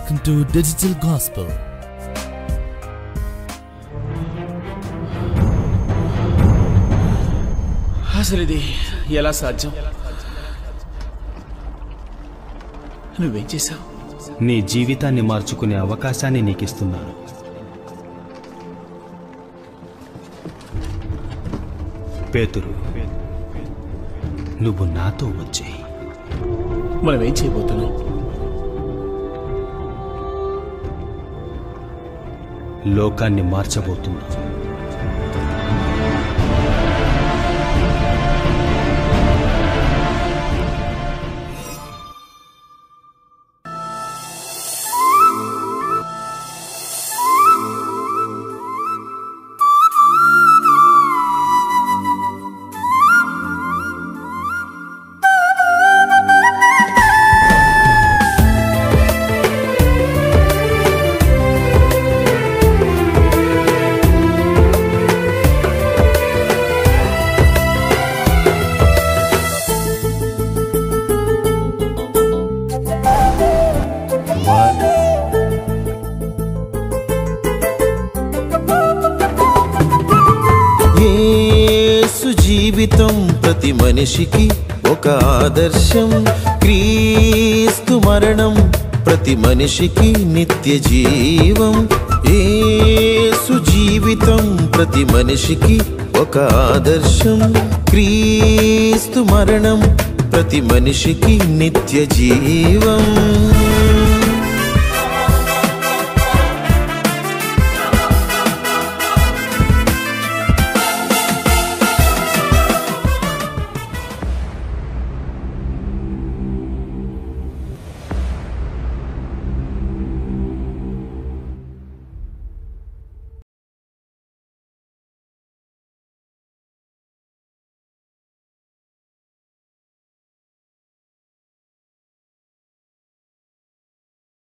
Welcome to Digital Gospel. అసలు ఇది ఎలా సాధ్యం నువ్వేం చేశావు నీ జీవితాన్ని మార్చుకునే అవకాశాన్ని నీకిస్తున్నాను పేతురు నువ్వు నాతో వచ్చేయి మనం ఏం చేయబోతున్నాం లోకాన్ని మార్చబోతున్నా యేసు జీవితం ప్రతి మనిషికి ఒక ఆదర్శం క్రీస్తు మరణం ప్రతి మనిషికి నిత్య జీవం యేసు జీవితం ప్రతి మనిషికి ఒక ఆదర్శం క్రీస్తు మరణం ప్రతి మనిషికి నిత్య జీవం